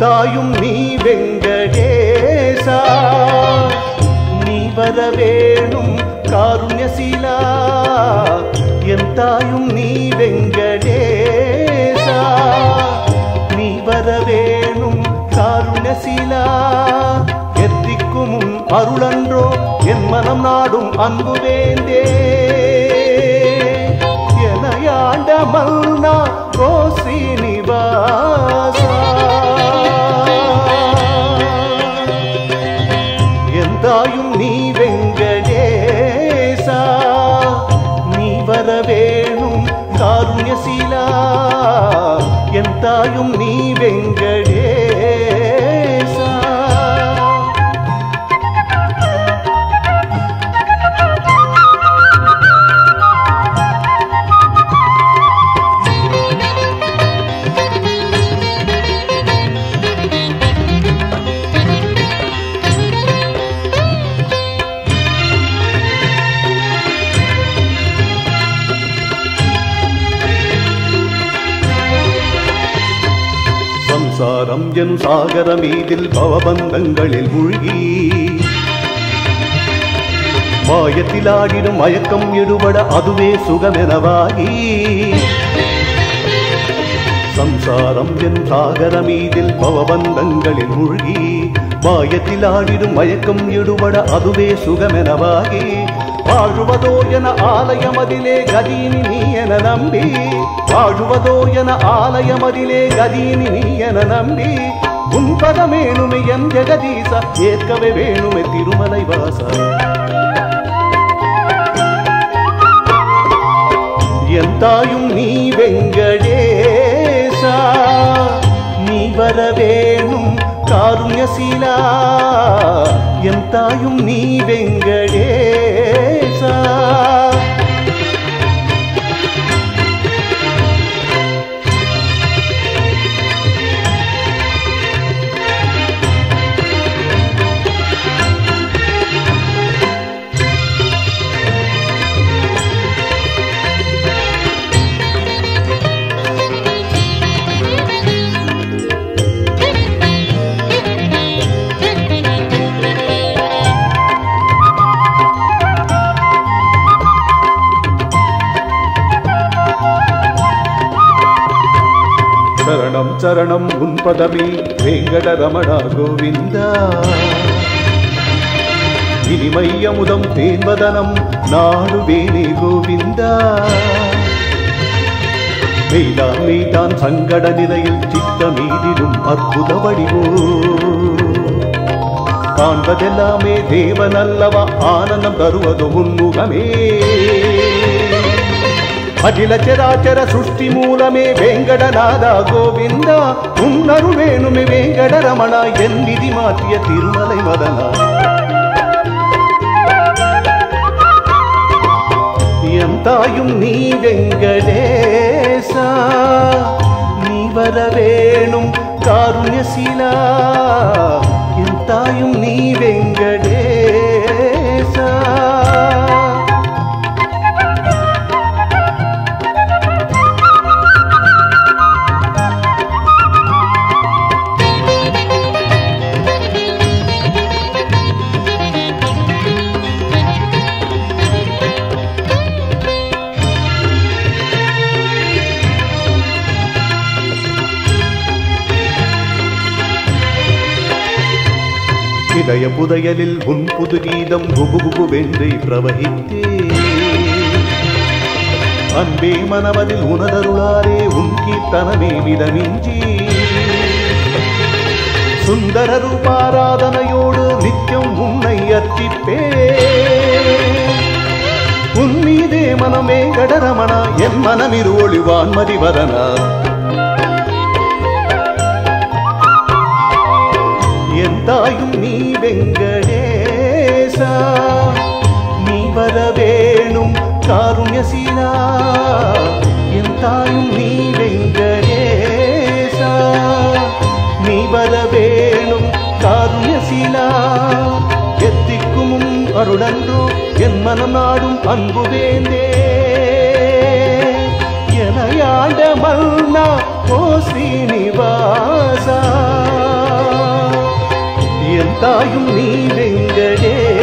எந்தாயும் நீ வெங்கடேசா நீ வர வேணும் காருண்யசீலா எந்தாயும் நீ வெங்கடேசா நீ வர வேணும் காருண்யசீலா எத்திக்கும் உன் அருளன்றோ என் மனம் நாடும் அன்பு வேந்தே எனையாண்ட மன்னா ஓ ஸ்ரீனிவாசா எந்தாயும் நீ வெங்கடேசா நீ வர வேணும் காருண்யசீலா என் தாயும் நீ வெங்கடேசா சம்சாரம் எனும் சாகர மீதில் பவபந்தங்களில் மூழ்கி மாயத்தில் ஆடிடும் மயக்கம் எடுபட அதுவே சுகமெனவாகி சம்சாரம் என் சாகர மீதில் பவபந்தங்களில் மூழ்கி மாயத்தில் ஆடிடும் மயக்கம் எடுபட அதுவே சுகமெனவாகி வாழுவதோ என ஆலயமதிலே கதீனி நீ என நம்பி வாழுவதோ என ஆலயமதிலே கதீனி நீ என நம்பி உன் பதமேனுமே என் ஜெகதீச ஏற்கவே வேணுமே திருமலை வாசா என் தாயும் நீ வெங்கடேசா நீ வர வேணும் காருண்யசீலா என் தாயும் நீ வெங்கடேசா சரணம் சரணம் உன் பதமே வேங்கட ரமணா கோவிந்தா இனிமை அமுதம் தேன்பதனம் நாடுவேனே கோவிந்தா மெய்தான் மெய்தான் சங்கட நிலையில் சித்த மீதிலும் அற்புத வடிவோ காண்பதெல்லாமே தேவன் அல்லவா ஆனந்தம் தருவது உன்முகமே அகில ಚರಾಚರ ಸೃಷ್ಟಿ ಮೂಲಮೇ ವೆಂಕಟನಾದ ಗೋವಿಂದ ಉನ್ನರು ವೇಣುಮೆ ವೆಂಕಟ ರಮಣ ಎನ್ನಿಧಿ ಮಾತಿಯ ತಿರುಮಲೈ ಮದನ ಎಂತಾயும் நீ வெங்கடேசா நீ வர வேணும் காருண்யசீலா என் தாயும் நீ வெங்கடேசா இதய புதையலில் உன் புது கீதம் குபுகுபுவென்றே பிரவகித்தே அன்பே மனமதில் உனதருளாரே உன் கீர்த்தனமே விதமின்றி சுந்தர ரூபாராதனையோடு நித்தியம் உன்னை அர்ச்சிப்பே உன் மீதே மனமே கடரமணா என் மனமிரு ஒளிவான் மதிவரனா என் தாயும் நீ வெங்கடேசா நீ வர வேணும் காருண்யசீலா என் தாயும் நீ வெங்கடேசா நீ வர வேணும் காருண்யசீலா எத்திக்கும் அருளன்றோ என் மனம் நாடும் அன்பு வேந்தே எனையாண்ட மன்னா ஓ ஸ்ரீனிவாசா என் தாயும் நீ வெங்கடேசா